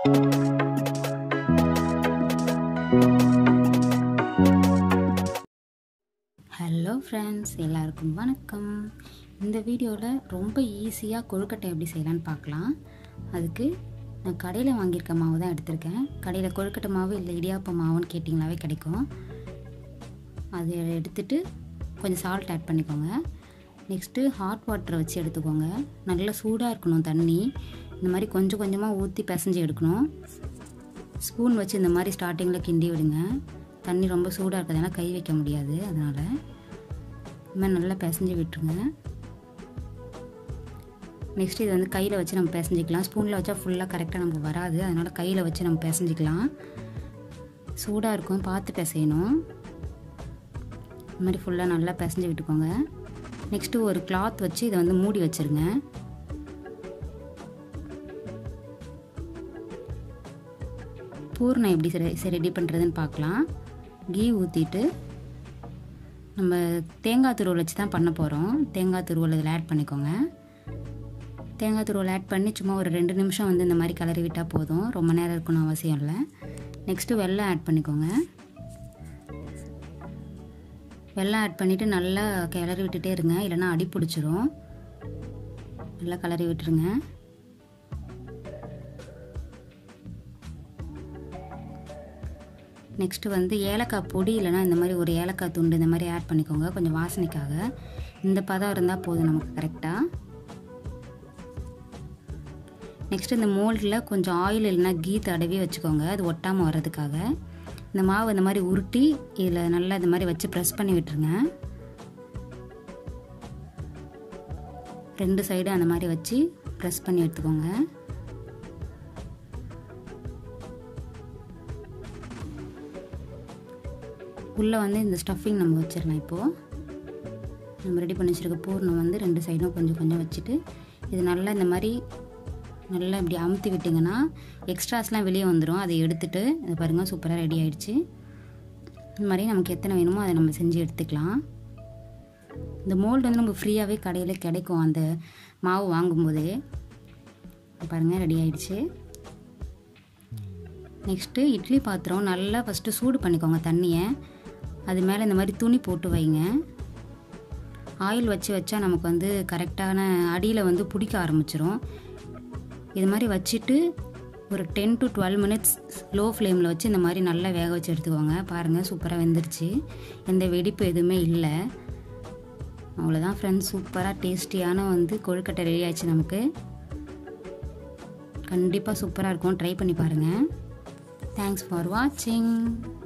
hello friends எல்லாருக்கும் வணக்கம் இந்த வீடியோவில் ரொம்ப ஈஸியாக கொழுக்கட்டை எப்படி செய்யலான்னு பார்க்கலாம் அதுக்கு நான் கடையில் வாங்கியிருக்க மாவு தான் எடுத்திருக்கேன் கடையில் கொழுக்கட்டை மாவு இல்லை இடியாப்ப மாவுன்னு கேட்டிங்களாவே கிடைக்கும் அது எடுத்துட்டு கொஞ்சம் சால்ட் ஆட் பண்ணிக்கோங்க நெக்ஸ்ட்டு ஹாட் வாட்டரை வச்சு எடுத்துக்கோங்க நல்லா சூடாக இருக்கணும் தண்ணி இந்த மாதிரி கொஞ்சம் கொஞ்சமாக ஊற்றி பிசைஞ்சு எடுக்கணும் ஸ்பூன் வச்சு இந்த மாதிரி ஸ்டார்டிங்கில் கிண்டி விடுங்க தண்ணி ரொம்ப சூடாக இருக்கிறதுனால கை வைக்க முடியாது அதனால் இந்த மாதிரி நல்லா பிசைஞ்சு விட்டுருங்க நெக்ஸ்ட் இது வந்து கையில் வச்சு நம்ம பிசைஞ்சிக்கலாம் ஸ்பூனில் வச்சா ஃபுல்லாக கரெக்டாக நமக்கு வராது அதனால் கையில் வச்சு நம்ம பிசைஞ்சிக்கலாம் சூடாக இருக்கும் பார்த்து பிசையணும் இந்த மாதிரி ஃபுல்லாக நல்லா பிசைஞ்சு விட்டுக்கோங்க நெக்ஸ்ட்டு ஒரு கிளாத் வச்சு இதை வந்து மூடி வச்சுருங்க பூர்ணம் எப்படி சரி சரி ரெடி பண்ணுறதுன்னு பார்க்கலாம் கீ ஊற்றிட்டு நம்ம தேங்காய் துருவல் வச்சு தான் பண்ண போகிறோம் தேங்காய் துருவல் இதில் ஆட் பண்ணிக்கோங்க தேங்காய் துருவல் ஆட் பண்ணி சும்மா ஒரு ரெண்டு நிமிஷம் வந்து இந்த மாதிரி கலரி விட்டால் போதும் ரொம்ப நேரம் இருக்கணும் அவசியம் இல்லை நெக்ஸ்ட்டு வெல்லம் ஆட் பண்ணிக்கோங்க வெல்லம் ஆட் பண்ணிவிட்டு நல்லா கிளறி விட்டுட்டே இருங்க இல்லைன்னா அடி பிடிச்சிரும் நல்லா கிளறி விட்டுருங்க நெக்ஸ்ட்டு வந்து ஏலக்காய் பொடி இல்லைனா இந்த மாதிரி ஒரு ஏலக்காய் துண்டு இந்த மாதிரி ஆட் பண்ணிக்கோங்க கொஞ்சம் வாசனைக்காக இந்த பதம் இருந்தால் போதும் நமக்கு கரெக்டாக நெக்ஸ்ட் இந்த மோல்டில் கொஞ்சம் ஆயில் இல்லைனா கீ தடவி வச்சுக்கோங்க அது ஒட்டாமல் வர்றதுக்காக இந்த மாவு இந்த மாதிரி உருட்டி இதில் நல்லா இந்த மாதிரி வச்சு ப்ரெஸ் பண்ணி விட்டுருங்க ரெண்டு சைடும் அந்த மாதிரி வச்சு ப்ரெஸ் பண்ணி எடுத்துக்கோங்க உள்ளே வந்து இந்த ஸ்டஃபிங் நம்ம வச்சிடலாம் இப்போது நம்ம ரெடி பண்ணி வச்சுருக்க பூர்ணம் வந்து ரெண்டு சைடும் கொஞ்சம் கொஞ்சம் வச்சுட்டு இது நல்லா இந்த மாதிரி நல்லா இப்படி அமுத்தி விட்டிங்கன்னா எக்ஸ்ட்ராஸ்லாம் வெளியே வந்துடும் அதை எடுத்துட்டு இது பாருங்கள் சூப்பராக ரெடி ஆகிடுச்சு இந்த மாதிரி நமக்கு எத்தனை வேணுமோ அதை நம்ம செஞ்சு எடுத்துக்கலாம் இந்த மோல்டு வந்து நமக்கு ஃப்ரீயாகவே கடையில் கிடைக்கும் அந்த மாவு வாங்கும்போதே பாருங்கள் ரெடி ஆகிடுச்சு நெக்ஸ்ட்டு இட்லி பாத்திரம் நல்லா ஃபஸ்ட்டு சூடு பண்ணிக்கோங்க தண்ணியை அது மேலே இந்த மாதிரி துணி போட்டு வைங்க ஆயில் வச்சு வச்சா நமக்கு வந்து கரெக்டான அடியில் வந்து பிடிக்க ஆரம்பிச்சிரும் இது மாதிரி வச்சுட்டு ஒரு ten to twelve minutes low ஃப்ளேமில் வச்சு இந்த மாதிரி நல்லா வேக வச்சு எடுத்துக்கோங்க பாருங்கள் சூப்பராக வெந்துருச்சு எந்த வெடிப்பு எதுவுமே இல்லை அவ்வளோதான் ஃப்ரெண்ட்ஸ் சூப்பராக டேஸ்டியான வந்து கொழுக்கட்டை ரெடி ஆயிடுச்சு நமக்கு கண்டிப்பாக சூப்பராக இருக்கும் ட்ரை பண்ணி பாருங்கள் தேங்க்ஸ் ஃபார் வாட்சிங்